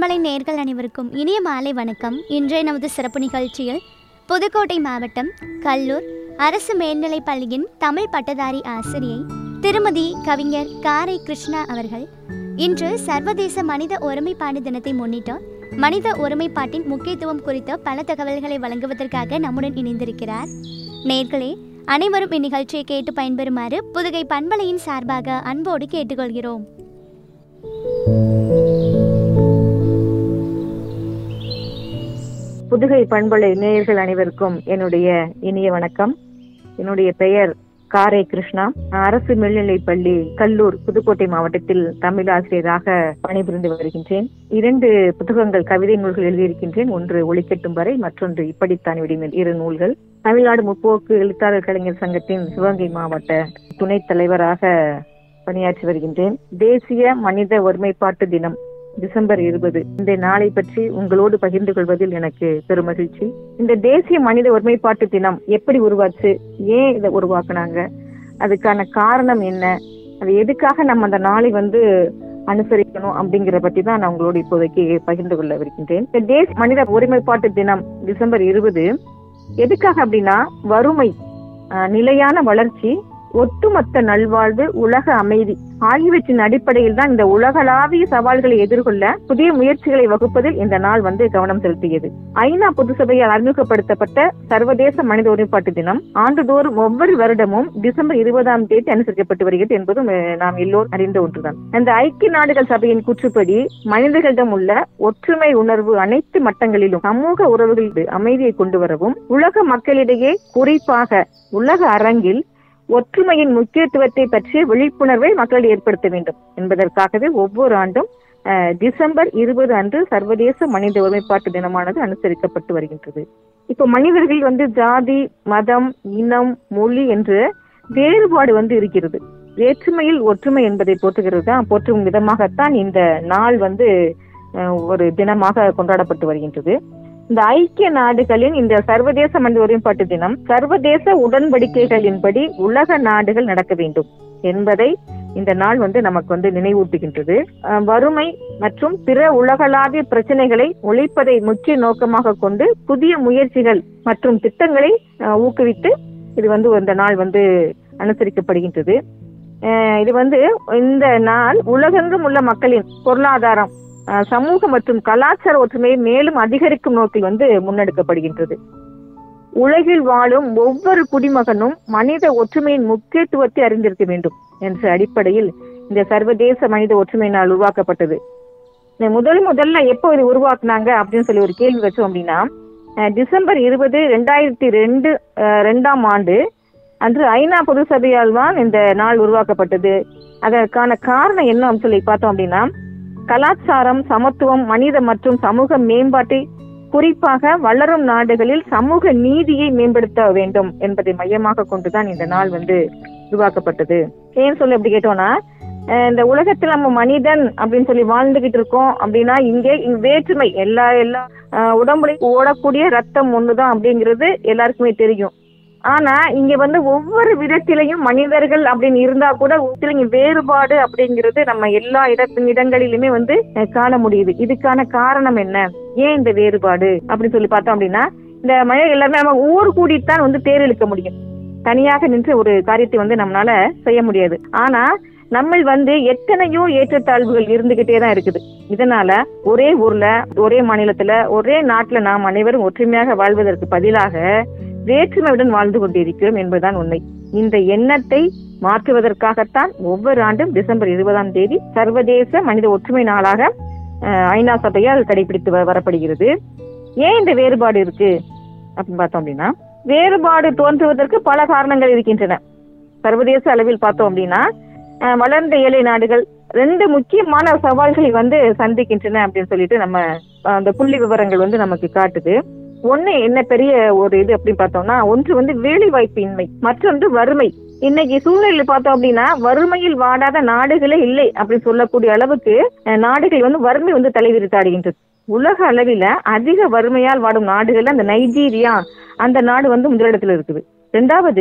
பண்பலை நேர்கள் அனைவருக்கும் இனிய மாலை வணக்கம் இன்றைய நமது சிறப்பு நிகழ்ச்சியில் புதுக்கோட்டை மாவட்டம் கல்லூர் அரசு மேல்நிலைப் பள்ளியின் தமிழ் பட்டதாரி ஆசிரியை திருமதி கவிஞர் காரை கிருஷ்ணா அவர்கள் இன்று சர்வதேச மனித ஒருமைப்பாடு தினத்தை முன்னிட்டு மனித ஒருமைப்பாட்டின் முக்கியத்துவம் குறித்த பல தகவல்களை வழங்குவதற்காக நம்முடன் இணைந்திருக்கிறார் நேர்களே அனைவரும் இந்நிகழ்ச்சியை கேட்டு பயன்பெறுமாறு புதுகை பண்பலையின் சார்பாக அன்போடு கேட்டுக்கொள்கிறோம் புதுகை பண்பலை நேயர்கள் அனைவருக்கும் என்னுடைய இனிய வணக்கம் என்னுடைய பெயர் காரை கிருஷ்ணா நான் அரசு மேல்நிலைப் பள்ளி கல்லூர் புதுக்கோட்டை மாவட்டத்தில் தமிழ் ஆசிரியராக பணிபுரிந்து வருகின்றேன் இரண்டு புத்தகங்கள் கவிதை நூல்கள் எழுதியிருக்கின்றேன் ஒன்று ஒளிக்கட்டும் வரை மற்றொன்று இப்படித்தான் விடுமேல் இரு நூல்கள் தமிழ்நாடு முற்போக்கு எழுத்தாளர் கலைஞர் சங்கத்தின் சிவகங்கை மாவட்ட துணைத் தலைவராக பணியாற்றி வருகின்றேன் தேசிய மனித ஒருமைப்பாட்டு தினம் டிசம்பர் இருபது இந்த நாளை பற்றி உங்களோடு பகிர்ந்து கொள்வதில் எனக்கு பெருமகிழ்ச்சி இந்த தேசிய மனித ஒருமைப்பாட்டு தினம் எப்படி உருவாச்சு ஏன் இதை உருவாக்குனாங்க அதுக்கான காரணம் என்ன அது எதுக்காக நம்ம அந்த நாளை வந்து அனுசரிக்கணும் அப்படிங்கிற பத்தி தான் நான் உங்களோடு இப்போதைக்கு பகிர்ந்து கொள்ள இருக்கின்றேன் இந்த தேசிய மனித ஒருமைப்பாட்டு தினம் டிசம்பர் இருபது எதுக்காக அப்படின்னா வறுமை அஹ், நிலையான வளர்ச்சி ஒட்டுமொத்த நல்வாழ்வு உலக அமைதி ஆகியவற்றின் அடிப்படையில் தான் இந்த உலகளாவிய சவால்களை எதிர்கொள்ள புதிய முயற்சிகளை வகுப்பதில் இந்த நாள் வந்து கவனம் செலுத்தியது ஐநா பொதுசபையால் அறிமுகப்படுத்தப்பட்ட சர்வதேச மனித ஒருமைப்பாட்டு தினம் ஆண்டுதோறும் ஒவ்வொரு வருடமும் டிசம்பர் இருபதாம் தேதி அனுசரிக்கப்பட்டு வருகிறது என்பதும் அஹ், நாம் எல்லோரும் அறிந்த ஒன்றுதான் இந்த ஐக்கிய நாடுகள் சபையின் கூற்றுப்படி மனிதர்களிடம் உள்ள ஒற்றுமை உணர்வு அனைத்து மட்டங்களிலும் சமூக உறவுகளில் அமைதியை கொண்டு வரவும் உலக மக்களிடையே குறிப்பாக உலக அரங்கில் ஒற்றுமையின் முக்கியத்துவத்தை பற்றிய விழிப்புணர்வை மக்கள் ஏற்படுத்த வேண்டும் என்பதற்காகவே ஒவ்வொரு ஆண்டும் அஹ், டிசம்பர் இருபது அன்று சர்வதேச மனித ஒருமைப்பாட்டு தினமானது அனுசரிக்கப்பட்டு வருகின்றது இப்போ மனிதர்கள் வந்து ஜாதி மதம் இனம் மொழி என்று வேறுபாடு வந்து இருக்கிறது வேற்றுமையில் ஒற்றுமை என்பதை போற்றுகிறது தான் போற்றும் விதமாகத்தான் இந்த நாள் வந்து அஹ், ஒரு தினமாக கொண்டாடப்பட்டு வருகின்றது இந்த ஐக்கிய நாடுகளின் இந்த சர்வதேச மனித ஒருமைப்பாட்டு தினம் சர்வதேச உடன்படிக்கைகளின்படி உலக நாடுகள் நடக்க வேண்டும் என்பதை இந்த நாள் வந்து நமக்கு வந்து நினைவூட்டுகின்றது அஹ், வறுமை மற்றும் பிற உலகளாவிய பிரச்சனைகளை ஒழிப்பதை முக்கிய நோக்கமாக கொண்டு புதிய முயற்சிகள் மற்றும் திட்டங்களை அஹ், ஊக்குவித்து இது வந்து இந்த நாள் வந்து அனுசரிக்கப்படுகின்றது அஹ், இது வந்து இந்த நாள் உலகெங்கும் உள்ள மக்களின் பொருளாதாரம் அஹ், சமூக மற்றும் கலாச்சார ஒற்றுமையை மேலும் அதிகரிக்கும் நோக்கில் வந்து முன்னெடுக்கப்படுகின்றது உலகில் வாழும் ஒவ்வொரு குடிமகனும் மனித ஒற்றுமையின் முக்கியத்துவத்தை அறிந்திருக்க வேண்டும் என்ற அடிப்படையில் இந்த சர்வதேச மனித ஒற்றுமை நாள் உருவாக்கப்பட்டது இந்த முதல் முதல்ல எப்போ இது உருவாக்குனாங்க அப்படின்னு சொல்லி ஒரு கேள்வி வச்சோம் அப்படின்னா அஹ், டிசம்பர் இருபது ரெண்டாயிரத்தி ரெண்டு அஹ், ரெண்டாம் ஆண்டு அன்று ஐநா பொது சபையால் தான் இந்த நாள் உருவாக்கப்பட்டது அதற்கான காரணம் என்ன அப்படின்னு சொல்லி பார்த்தோம் அப்படின்னா கலாச்சாரம் சமத்துவம் மனித மற்றும் சமூக மேம்பாட்டை குறிப்பாக வளரும் நாடுகளில் சமூக நீதியை மேம்படுத்த வேண்டும் என்பதை மையமாக கொண்டுதான் இந்த நாள் வந்து உருவாக்கப்பட்டது ஏன் சொல்லி அப்படி கேட்டோம்னா அஹ் இந்த உலகத்துல நம்ம மனிதன் அப்படின்னு சொல்லி வாழ்ந்துகிட்டு இருக்கோம் அப்படின்னா இங்கே இங்க வேற்றுமை எல்லா எல்லா அஹ் உடம்புல ஓடக்கூடிய ரத்தம் ஒண்ணுதான் அப்படிங்கிறது எல்லாருக்குமே தெரியும் ஆனா இங்க வந்து ஒவ்வொரு விதத்திலையும் மனிதர்கள் அப்படின்னு இருந்தா கூட ஒருத்தர் வேறுபாடு அப்படிங்கிறது நம்ம எல்லா இட இடங்களிலுமே வந்து அஹ், காண முடியுது இதுக்கான காரணம் என்ன ஏன் இந்த வேறுபாடு அப்படின்னு சொல்லி பார்த்தோம் அப்படின்னா இந்த மனிதர்கள் எல்லாருமே நம்ம ஊர் கூடித்தான் வந்து தேர் இழுக்க முடியும் தனியாக நின்று ஒரு காரியத்தை வந்து நம்மளால செய்ய முடியாது ஆனா நம்ம வந்து எத்தனையோ ஏற்றத்தாழ்வுகள் இருந்துகிட்டே தான் இருக்குது இதனால ஒரே ஊர்ல ஒரே மாநிலத்துல ஒரே நாட்டுல நாம் அனைவரும் ஒற்றுமையாக வாழ்வதற்கு பதிலாக வேற்றுமையுடன் வாழ்ந்து கொண்டிருக்கிறோம் என்பதுதான் உண்மை இந்த எண்ணத்தை மாற்றுவதற்காகத்தான் ஒவ்வொரு ஆண்டும் டிசம்பர் இருபதாம் தேதி சர்வதேச மனித ஒற்றுமை நாளாக அஹ், ஐநா சபையால் கடைபிடித்து வ- வரப்படுகிறது ஏன் இந்த வேறுபாடு இருக்கு அப்படின்னு பார்த்தோம் அப்படின்னா வேறுபாடு தோன்றுவதற்கு பல காரணங்கள் இருக்கின்றன சர்வதேச அளவில் பார்த்தோம் அப்படின்னா அஹ், வளர்ந்த ஏழை நாடுகள் ரெண்டு முக்கியமான சவால்களை வந்து சந்திக்கின்றன அப்படின்னு சொல்லிட்டு நம்ம அஹ், அந்த புள்ளி விவரங்கள் வந்து நமக்கு காட்டுது ஒண்ணு என்ன பெரிய ஒரு இது அப்படின்னு பார்த்தோம்னா ஒன்று வந்து வேலை வாய்ப்பு இன்மை மற்றொன்று வறுமை இன்னைக்கு சூழ்நிலையில் பார்த்தோம் அப்படின்னா வறுமையில் வாடாத நாடுகளே இல்லை அப்படின்னு சொல்லக்கூடிய அளவுக்கு அஹ், நாடுகள் வந்து வறுமை வந்து தலைவிரித்தாடுகின்றது உலக அளவில அதிக வறுமையால் வாடும் நாடுகள்ல அந்த நைஜீரியா அந்த நாடு வந்து முதலிடத்துல இருக்குது ரெண்டாவது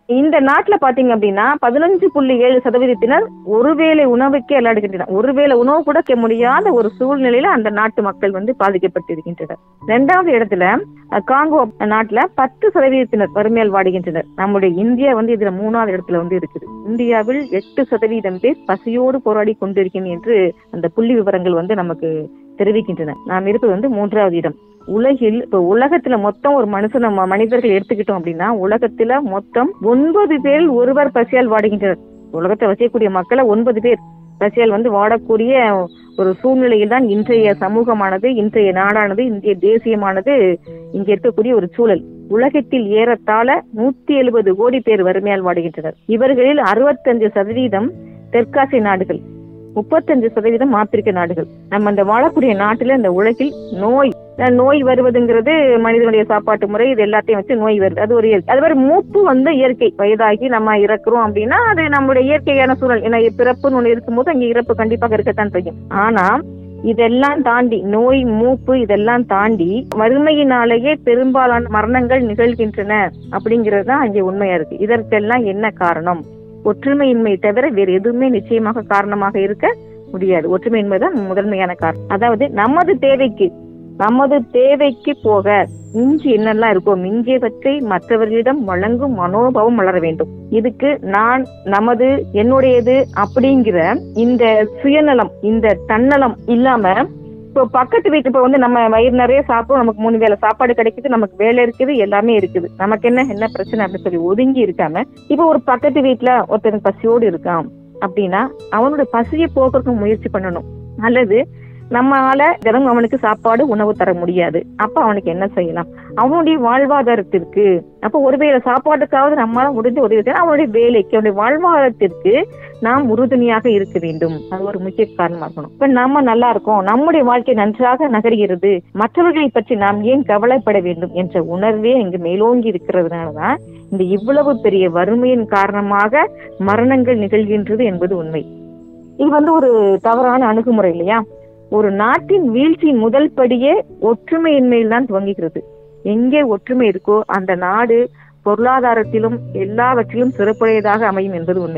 இந்த நாட்டுல பாத்தீங்க அப்படின்னா பதினஞ்சு புள்ளி ஏழு சதவீதத்தினர் ஒருவேளை உணவுக்கே அல்லாடுகின்றனர் ஒருவேளை உணவு கூட கிடைக்க முடியாத ஒரு சூழ்நிலையில அந்த நாட்டு மக்கள் வந்து பாதிக்கப்பட்டிருக்கின்றனர் இரண்டாவது இடத்துல அஹ், காங்கோ நாட்டுல பத்து சதவீதத்தினர் வறுமையால் வாடுகின்றனர் நம்முடைய இந்தியா வந்து இதுல மூணாவது இடத்துல வந்து இருக்குது இந்தியாவில் எட்டு சதவீதம் பேர் பசியோடு போராடி கொண்டிருக்கிறேன் என்று அந்த புள்ளி விவரங்கள் வந்து நமக்கு தெரிவிக்கின்றன நாம் இருப்பது வந்து மூன்றாவது இடம் உலகில் இப்ப உலகத்துல மொத்தம் ஒரு மனுஷன் நம்ம மனிதர்கள் எடுத்துக்கிட்டோம் அப்படின்னா உலகத்துல மொத்தம் ஒன்பது பேரில் ஒருவர் பசியால் வாடுகின்றனர் உலகத்தை வசிக்கக்கூடிய மக்களை ஒன்பது பேர் பசியால் வந்து வாடக்கூடிய ஒரு சூழ்நிலையில் தான் இன்றைய சமூகமானது இன்றைய நாடானது இந்திய தேசியமானது இங்க இருக்கக்கூடிய ஒரு சூழல் உலகத்தில் ஏறத்தாழ நூத்தி எழுபது கோடி பேர் வறுமையால் வாடுகின்றனர் இவர்களில் அறுபத்தஞ்சு சதவீதம் தெற்காசிய நாடுகள் முப்பத்தஞ்சு சதவீதம் ஆப்பிரிக்க நாடுகள் நம்ம அந்த வாழக்கூடிய நாட்டுல இந்த உலகில் நோய் அஹ் நோய் வருவதுங்கிறது மனிதனுடைய சாப்பாட்டு முறை இது எல்லாத்தையும் வச்சு நோய் வருது அது ஒரு இயற்கை அது மாதிரி மூப்பு வந்து இயற்கை வயதாகி நம்ம இறக்குறோம் அப்படின்னா அது நம்மளுடைய இயற்கையான சூழல் ஏன்னா பிறப்புன்னு ஒண்ணு இருக்கும்போது அங்க இறப்பு கண்டிப்பாக இருக்கத்தான் செய்யும் ஆனா இதெல்லாம் தாண்டி நோய் மூப்பு இதெல்லாம் தாண்டி வறுமையினாலேயே பெரும்பாலான மரணங்கள் நிகழ்கின்றன அப்படிங்கிறது தான் அங்கே உண்மையா இருக்கு இதற்கெல்லாம் என்ன காரணம் ஒற்றுமையின்மை தவிர வேறு எதுவுமே நிச்சயமாக காரணமாக இருக்க முடியாது ஒற்றுமையின்மை தான் முதன்மையான காரணம் அதாவது நமது தேவைக்கு நமது தேவைக்கு போக மிஞ்சி என்னெல்லாம் இருக்கோ மிஞ்சியவற்றை மற்றவர்களிடம் வழங்கும் மனோபாவம் வளர வேண்டும் இதுக்கு நான் நமது என்னுடையது அப்படிங்கிற இந்த சுயநலம் இந்த தன்னலம் இல்லாம இப்போ பக்கத்து வீட்டு இப்போ வந்து நம்ம வயிறு நிறைய சாப்பிடும் நமக்கு மூணு வேளை சாப்பாடு கிடைக்குது நமக்கு வேலை இருக்குது எல்லாமே இருக்குது நமக்கு என்ன என்ன பிரச்சனை அப்படின்னு சொல்லி ஒதுங்கி இருக்காம இப்போ ஒரு பக்கத்து வீட்டுல ஒருத்தன் பசியோடு இருக்கான் அப்படின்னா அவனோட பசியை போக்குறதுக்கு முயற்சி பண்ணணும் அல்லது நம்மால தினம் அவனுக்கு சாப்பாடு உணவு தர முடியாது அப்ப அவனுக்கு என்ன செய்யலாம் அவனுடைய வாழ்வாதாரத்திற்கு அப்ப ஒருவேளை சாப்பாட்டுக்காவது நம்மளால முடிஞ்ச உதவி செய்யலாம் அவனுடைய வேலைக்கு அவனுடைய வாழ்வாதாரத்திற்கு நாம் உறுதுணையாக இருக்க வேண்டும் அது ஒரு முக்கிய காரணமா இருக்கணும் இப்ப நம்ம நல்லா இருக்கோம் நம்முடைய வாழ்க்கை நன்றாக நகர்கிறது மற்றவர்களை பற்றி நாம் ஏன் கவலைப்பட வேண்டும் என்ற உணர்வே இங்கு மேலோங்கி இருக்கிறதுனாலதான் இந்த இவ்வளவு பெரிய வறுமையின் காரணமாக மரணங்கள் நிகழ்கின்றது என்பது உண்மை இது வந்து ஒரு தவறான அணுகுமுறை இல்லையா ஒரு நாட்டின் வீழ்ச்சியின் முதல் படியே ஒற்றுமையின்மையில் தான் துவங்குகிறது எங்கே ஒற்றுமை இருக்கோ அந்த நாடு பொருளாதாரத்திலும் எல்லாவற்றிலும் சிறப்புடையதாக அமையும் என்பது உண்மை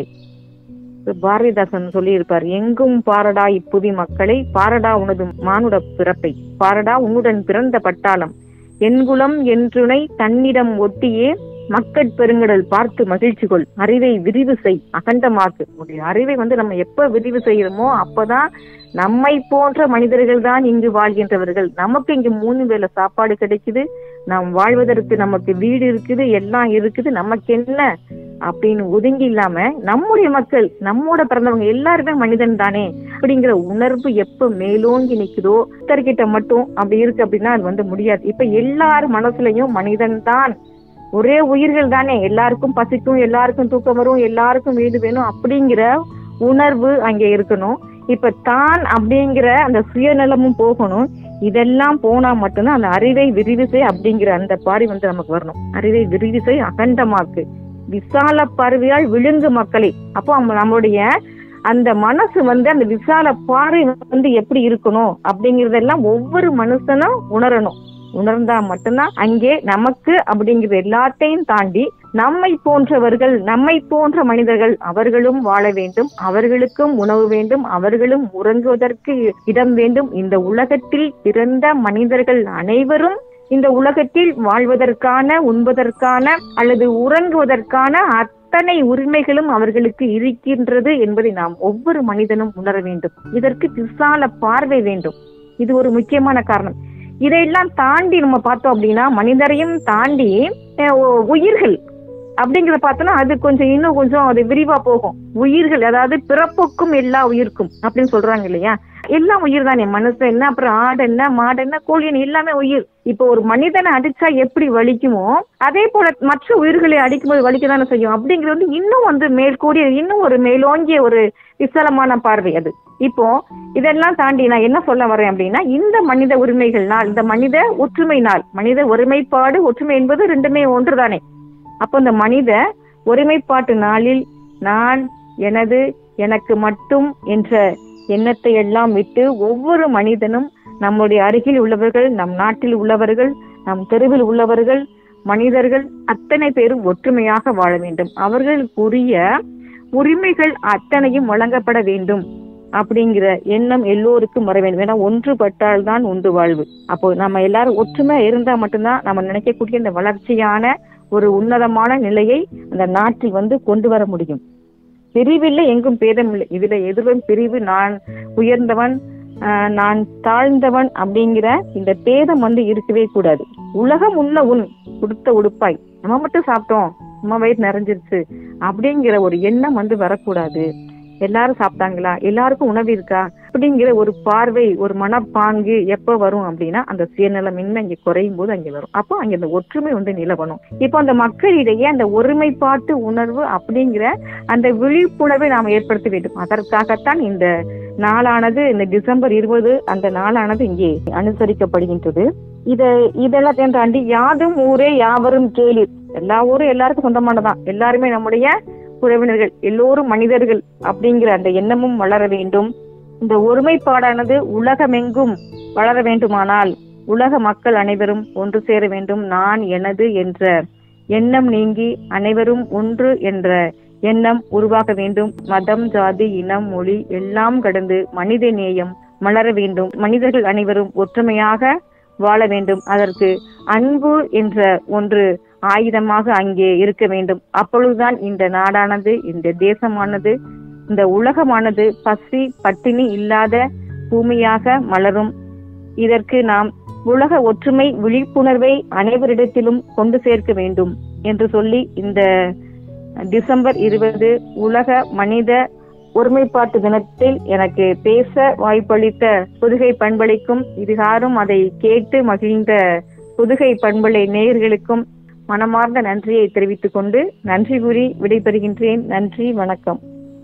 பாரதிதாசன் சொல்லி இருப்பார் எங்கும் பாரடா இப்புவி மக்களை பாரடா உனது மானுட பிறப்பை பாரடா உன்னுடன் பிறந்த பட்டாளம் என்குலம் என்றுனை தன்னிடம் ஒட்டியே மக்கட் பெருங்கடல் பார்த்து மகிழ்ச்சி கொள் அறிவை விரிவு செய் அகண்டமாக்கு உன்னுடைய அறிவை வந்து நம்ம எப்ப விரிவு செய்யறோமோ அப்பதான் நம்மை போன்ற மனிதர்கள் தான் இங்கு வாழ்கின்றவர்கள் நமக்கு இங்கு மூணு வேளை சாப்பாடு கிடைக்குது நாம் வாழ்வதற்கு நமக்கு வீடு இருக்குது எல்லாம் இருக்குது நமக்கு என்ன அப்படின்னு ஒதுங்கி இல்லாம நம்முடைய மக்கள் நம்மோட பிறந்தவங்க எல்லாருமே மனிதன் தானே அப்படிங்கிற உணர்வு எப்ப மேலோங்கி நிக்குதோ ஒருத்தர்கிட்ட மட்டும் அப்படி இருக்கு அப்படின்னா அது வந்து முடியாது இப்ப எல்லார் மனசுலயும் மனிதன் தான் ஒரே உயிர்கள் தானே எல்லாருக்கும் பசிக்கும் எல்லாருக்கும் தூக்கம் வரும் எல்லாருக்கும் வீடு வேணும் அப்படிங்கிற உணர்வு அங்க இருக்கணும் இப்ப தான் அப்படிங்கிற அந்த சுயநலமும் போகணும் இதெல்லாம் போனா மட்டும்தான் அந்த அறிவை விரிவிசை அப்படிங்கிற அந்த பாரி வந்து நமக்கு வரணும் அறிவை விரிவிசை அகண்டமாக்கு விசால பார்வையால் விழுங்கு மக்களை அப்போ நம்ம- நம்மளுடைய அந்த மனசு வந்து அந்த விசால பார்வை வந்து எப்படி இருக்கணும் அப்படிங்கறதெல்லாம் ஒவ்வொரு மனுஷனும் உணரணும் உணர்ந்தா மட்டும்தான் அங்கே நமக்கு அப்படிங்கிற எல்லாத்தையும் தாண்டி நம்மை போன்றவர்கள் நம்மை போன்ற மனிதர்கள் அவர்களும் வாழ வேண்டும் அவர்களுக்கும் உணவு வேண்டும் அவர்களும் உறங்குவதற்கு இடம் வேண்டும் இந்த உலகத்தில் பிறந்த மனிதர்கள் அனைவரும் இந்த உலகத்தில் வாழ்வதற்கான உண்பதற்கான அல்லது உறங்குவதற்கான அத்தனை உரிமைகளும் அவர்களுக்கு இருக்கின்றது என்பதை நாம் ஒவ்வொரு மனிதனும் உணர வேண்டும் இதற்கு விசால பார்வை வேண்டும் இது ஒரு முக்கியமான காரணம் இதையெல்லாம் தாண்டி நம்ம பார்த்தோம் அப்படின்னா மனிதரையும் தாண்டி அஹ், உ- உயிர்கள் அப்படிங்கறத பார்த்தோம்னா அது கொஞ்சம் இன்னும் கொஞ்சம் அது விரிவா போகும் உயிர்கள் அதாவது பிறப்புக்கும் எல்லா உயிர்க்கும் அப்படின்னு சொல்றாங்க இல்லையா எல்லாம் உயிர் தானே மனுஷன் என்ன அப்புறம் ஆடு என்ன மாடு என்ன கோழி என்ன எல்லாமே உயிர் இப்போ ஒரு மனிதனை அடிச்சா எப்படி வலிக்குமோ அதே போல மற்ற உயிர்களை அடிக்கும்போது வலிக்க தானே செய்யும் அப்படிங்கிறது வந்து இன்னும் வந்து மேல்கூடிய இன்னும் ஒரு மேலோங்கிய ஒரு விசாலமான பார்வை அது இப்போ இதெல்லாம் தாண்டி நான் என்ன சொல்ல வரேன் அப்படின்னா இந்த மனித உரிமைகள் நாள் இந்த மனித ஒற்றுமை நாள் மனித ஒருமைப்பாடு ஒற்றுமை என்பது ரெண்டுமே ஒன்றுதானே அப்போ இந்த மனித ஒருமைப்பாட்டு நாளில் நான் எனது எனக்கு மட்டும் என்ற எண்ணத்தை எல்லாம் விட்டு ஒவ்வொரு மனிதனும் நம்முடைய அருகில் உள்ளவர்கள் நம் நாட்டில் உள்ளவர்கள் நம் தெருவில் உள்ளவர்கள் மனிதர்கள் அத்தனை பேரும் ஒற்றுமையாக வாழ வேண்டும் அவர்களுக்குரிய உரிமைகள் அத்தனையும் வழங்கப்பட வேண்டும் அப்படிங்கிற எண்ணம் எல்லோருக்கும் வர வேண்டும் ஏன்னா ஒன்றுபட்டால் தான் உண்டு வாழ்வு அப்போ நம்ம எல்லாரும் ஒற்றுமை இருந்தா மட்டும்தான் நம்ம நினைக்கக்கூடிய இந்த வளர்ச்சியான ஒரு உன்னதமான நிலையை அந்த நாட்டில் வந்து கொண்டு வர முடியும் பிரிவில்லை எங்கும் பேதம் இல்லை இதுல எதிரும் பிரிவு நான் உயர்ந்தவன் ஆஹ், நான் தாழ்ந்தவன் அப்படிங்கிற இந்த பேதம் வந்து இருக்கவே கூடாது உலகம் உள்ள உன் கொடுத்த உடுப்பாய் நம்ம மட்டும் சாப்பிட்டோம் நம்ம வயிறு நிறைஞ்சிருச்சு அப்படிங்கிற ஒரு எண்ணம் வந்து வரக்கூடாது எல்லாரும் சாப்பிட்டாங்களா எல்லாருக்கும் உணவு இருக்கா அப்படிங்கிற ஒரு பார்வை ஒரு மனப்பாங்கு எப்ப வரும் அப்படின்னா அந்த சுயநலமின்மை இங்க குறையும் போது அங்க வரும் அப்போ அங்க அந்த ஒற்றுமை வந்து நிலவணும் இப்போ அந்த மக்களிடையே அந்த ஒருமைப்பாட்டு உணர்வு அப்படிங்கிற அந்த விழிப்புணர்வை நாம் ஏற்படுத்த வேண்டும் அதற்காகத்தான் இந்த நாளானது இந்த டிசம்பர் இருபது அந்த நாளானது இங்கே அனுசரிக்கப்படுகின்றது இத இதெல்லாம் தாண்டி யாதும் ஊரே யாவரும் கேளீர் எல்லா ஊரும் எல்லாருக்கும் சொந்தமானதான் எல்லாருமே நம்முடைய உறவினர்கள் எல்லோரும் மனிதர்கள் அப்படிங்கிற அந்த எண்ணமும் வளர வேண்டும் இந்த ஒருமைப்பாடானது உலகமெங்கும் வளர வேண்டுமானால் உலக மக்கள் அனைவரும் ஒன்று சேர வேண்டும் நான் எனது என்ற எண்ணம் நீங்கி அனைவரும் ஒன்று என்ற எண்ணம் உருவாக வேண்டும் மதம் ஜாதி இனம் மொழி எல்லாம் கடந்து மனித நேயம் மலர வேண்டும் மனிதர்கள் அனைவரும் ஒற்றுமையாக வாழ வேண்டும் அதற்கு அன்பு என்ற ஒன்று ஆயுதமாக அங்கே இருக்க வேண்டும் அப்பொழுதுதான் இந்த நாடானது இந்த தேசமானது இந்த உலகமானது பசி பட்டினி இல்லாத பூமியாக மலரும் இதற்கு நாம் உலக ஒற்றுமை விழிப்புணர்வை அனைவரிடத்திலும் கொண்டு சேர்க்க வேண்டும் என்று சொல்லி இந்த டிசம்பர் இருபது உலக மனித ஒருமைப்பாட்டு தினத்தில் எனக்கு பேச வாய்ப்பளித்த புதுகை பண்பளிக்கும் இதுகாரும் அதை கேட்டு மகிழ்ந்த புதுகை பண்பலை நேயர்களுக்கும் மனமார்ந்த நன்றியை தெரிவித்துக் கொண்டு நன்றி கூறி விடைபெறுகின்றேன் நன்றி வணக்கம்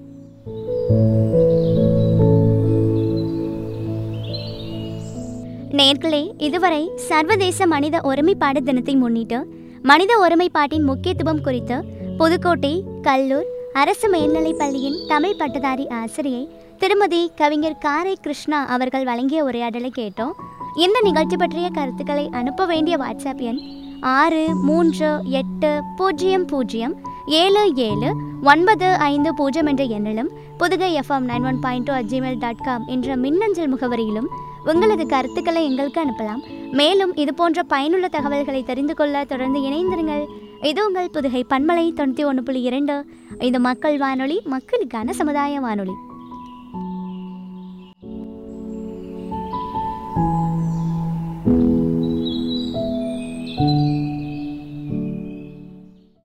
நேர்களே இதுவரை சர்வதேச மனித ஒருமைப்பாடு தினத்தை முன்னிட்டு மனித ஒருமைப்பாட்டின் முக்கியத்துவம் குறித்து புதுக்கோட்டை கல்லூர் அரசு மேல்நிலைப் பள்ளியின் தமிழ் பட்டதாரி ஆசிரியை திருமதி கவிஞர் காரை கிருஷ்ணா அவர்கள் வழங்கிய உரையாடலை கேட்டோம் இந்த நிகழ்ச்சி பற்றிய கருத்துக்களை அனுப்ப வேண்டிய வாட்ஸ்அப் எண் ஆறு மூன்று எட்டு பூஜ்ஜியம் பூஜ்ஜியம் ஏழு ஏழு ஒன்பது ஐந்து பூஜ்ஜியம் என்ற எண்ணிலும் Pudugai FM nine one point two Gmail dot com என்ற மின்னஞ்சல் முகவரியிலும் உங்களது கருத்துக்களை எங்களுக்கு அனுப்பலாம் மேலும் இது போன்ற பயனுள்ள தகவல்களை தெரிந்து கொள்ள தொடர்ந்து இணைந்திருங்கள் இது உங்கள் புதுகை பண்பலை தொண்ணூற்றி ஒன்று புள்ளி இரண்டு இது மக்கள் வானொலி மக்களுக்கான சமுதாய வானொலி